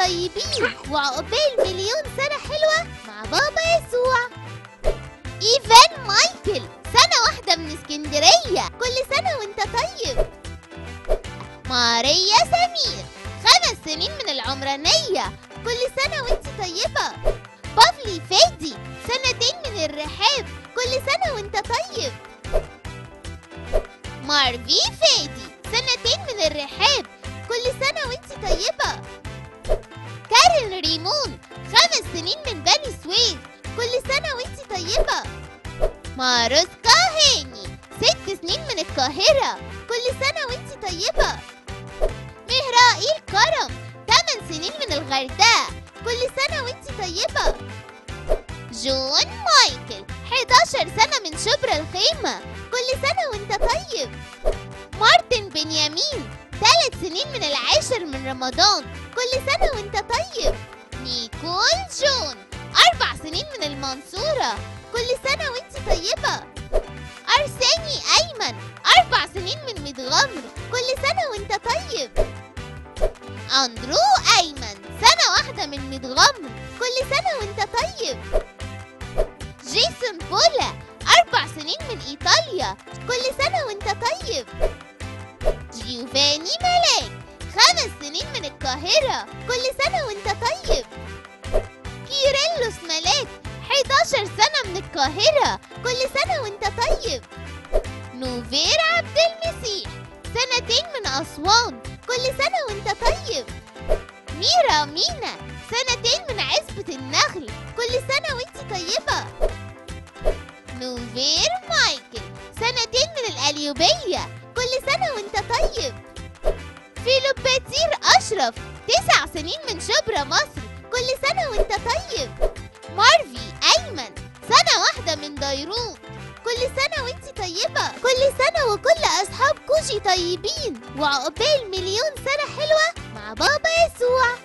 طيبين وعقبال مليون سنة حلوة مع بابا يسوع إيفان مايكل سنة واحدة من اسكندرية كل سنة وانت طيب ماريا سمير خمس سنين من العمرانية كل سنة وانت طيبة بافلي فادي سنتين من الرحاب كل سنة وانت طيب مارفي فادي سنتين من الرحاب كل سنة وانت طيبة كارين ريمون خمس سنين من بني سويف كل سنة وانت طيبة ماروسكا هاني ست سنين من القاهرة كل سنة وانت طيبة مهرائيل كرم ثمان سنين من الغردقة كل سنة وانت طيبة جون مايكل 11 سنة من شبرا الخيمة كل سنة وانت طيب مارتن بنيامين ثلاث سنين من العاشر من رمضان كل سنة وانت طيب نيكول جون أربع سنين من المنصورة كل سنة وانت طيبة أرساني أيمن أربع سنين من متغمر كل سنة وانت طيب أندرو أيمن سنة واحدة من متغمر كل سنة وانت طيب جيسون بولا أربع سنين من إيطاليا كل سنة وانت طيب جيوفاني ملاك خمس سنين من القاهرة كل سنة وانت طيب كيرلس ملاك 11 سنة من القاهرة كل سنة وانت طيب نوفير عبد المسيح سنتين من أسوان كل سنة وانت طيب ميرا مينا سنتين من عزبة النخل كل سنة وانت طيبة نوفير مايكل سنتين من القليوبية كل سنة وانت طيب فيلوباتير أشرف تسع سنين من شبرا مصر كل سنة وانت طيب مارفي أيمن سنة واحدة من ديروت كل سنة وانت طيبة كل سنة وكل أصحاب كوجي طيبين وعقبال مليون سنة حلوة مع بابا يسوع